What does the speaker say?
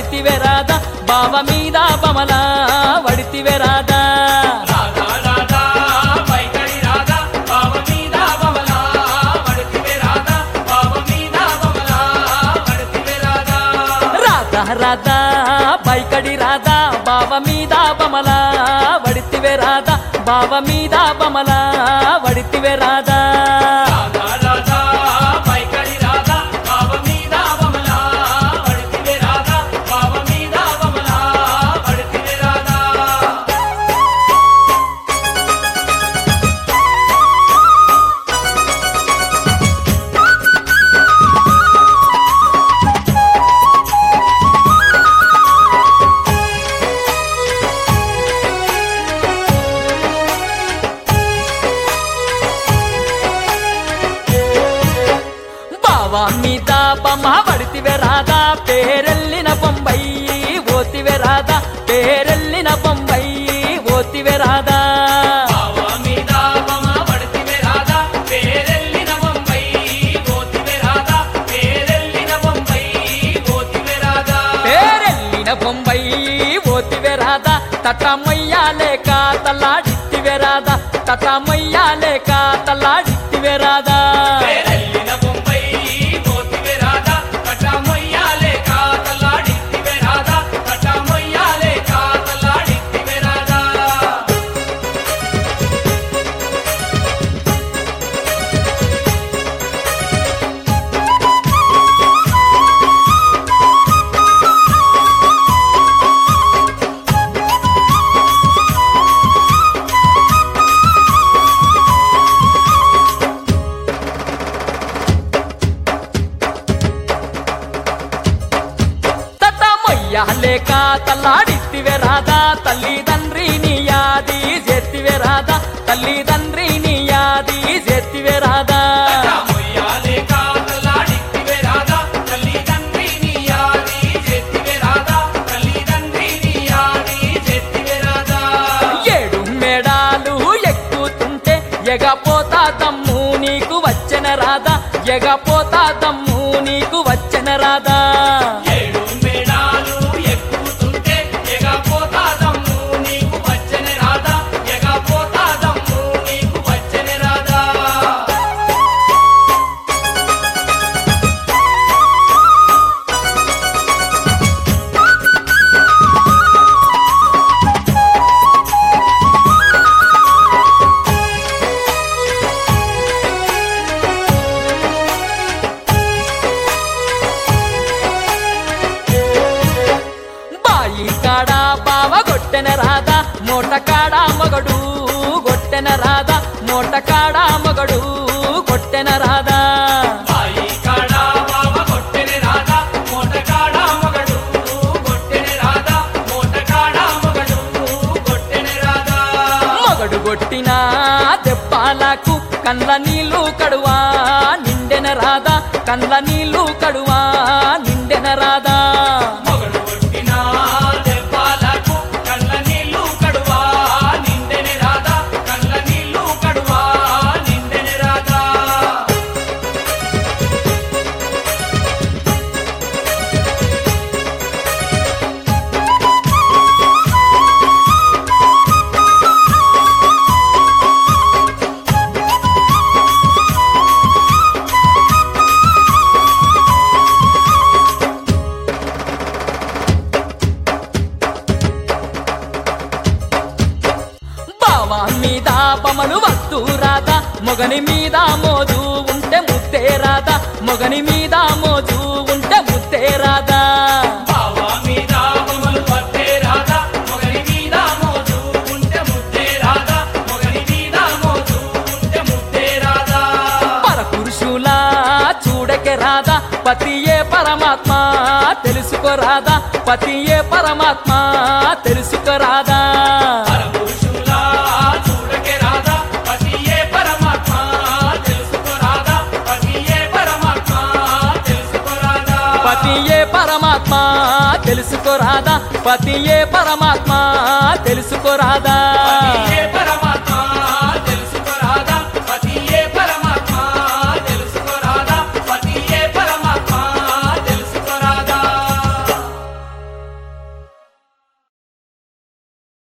వడితివే రాధా బావ మీద బమల వడితివే రాధా రాధా రాధా పైకడి రాధా బావ మీద బమలా పడితివే రాధా బావ మీద బమలా పడితివే రాధా రాధా రాధా బైకడి రాధా బావ మీద బమల వడితివే రాధా బావ మీద బమల వడితివే రాధా రాధా రాధా పైకడి రాధా బావ మీద బమలా పడితివే రాధా బావ మీద బమలా పడితివే రాధా బావా మీద బొమ్మ వడితివే రాధా పేరెల్లిన బొంబయి ఓతివే రాధా పేరెల్లిన బొంబయి ఓతివే రాధా బావ మీద బమ పడితివే రాధా పేరెల్లిన బొంబై గోతివే రాధా పేరెల్లిన బొంబై గోతివే రాధా పేరెల్లిన బొంబయి ఓతివే రాధా తటమయ్యా లేక తల్లాడిత్తివే రాధా తటమయ్యా లేక తల్లాడిత్తివే రాధా పేరెల్లిన బొంబై గోతివే రాధా కటమొయ్యాలే కాతలాడిత్తివే రాధా కటమొయ్యాలే కాతలాడిత్తివే రాధా తటమయ్యా లేక తల్లాడిత్తివే రాధా తల్లిదండ్రి నీయాది జెత్తివే రాధా తల్లిదండ్రి నీయాది జెత్తివే రాధా కటమొయ్యాలే కాతలాడిత్తివే రాధా తల్లిదండ్రి నీయాది జెత్తివే రాధా తల్లిదండ్రి నీయాది జెత్తివే రాధా ఏడు మేడాలు ఎక్కుతుంటే ఎగపోతా దమ్ము నీకు వచ్చెన రాధా ఎగపోతా దమ్ము నీకు వచ్చెన రాధా ఏడు మేడాలు ఎక్కుతుంటే ఎగపోతాదమ్ము నీకు వచ్చెనే రాధా ఎగపోతాదమ్ము నీకు వచ్చెనే రాధా బాయి కాడ బావ గొట్టెన రాధా మూట కాడ మగడు గొట్టెన రాధా మూట కాడ మగడు గొట్టెన రాధా బాయి కాడ బావ కొట్టెనే రాధా మోట కాడ మగడు కొట్టెనే రాధా మోట కాడ మగడు కొట్టెనే రాధా మగడు కొట్టిన దెబ్బలకు కండ్ల నీళ్లు కడువా నిండెన రాధా కండ్ల నీళ్లు కడువా నిండెన రాధా మొగడు కొట్టిన దెబ్బలకు కళ్ళ నీళ్లు కడువా నిండెనే రాధా కళ్ళ నీళ్లు కడువా నిండెనే రాధా బావా మీద బమలు వస్తూ రాధా మొగని మీద మోజు ఉంటే ముద్దే రాధా మొగని మీద మోజు ఉంటే ముద్దే రాధా బావా మీద మమ్మలు పట్టే రాధా మొగని మీద మోజు ఉంటే ముద్దే రాధా మొగని మీద మోజు ఉంటే ముద్దే రాధా పరపురుషులా చూడకే రాధా పతియే పరమాత్మ తెలుసుకోరాదా పతియే పరమాత్మ తెలుసుకోరాదా పరపురుషులా చూడకే రాధా పతియే పరమాత్మ తెలుసుకోరాదా పతియే పరమాత్మ తెలుసుకోరాదా పతియే పరమాత్మ తెలుసుకోరాదా పతియే పరమాత్మ తెలుసుకోరాదా పతియే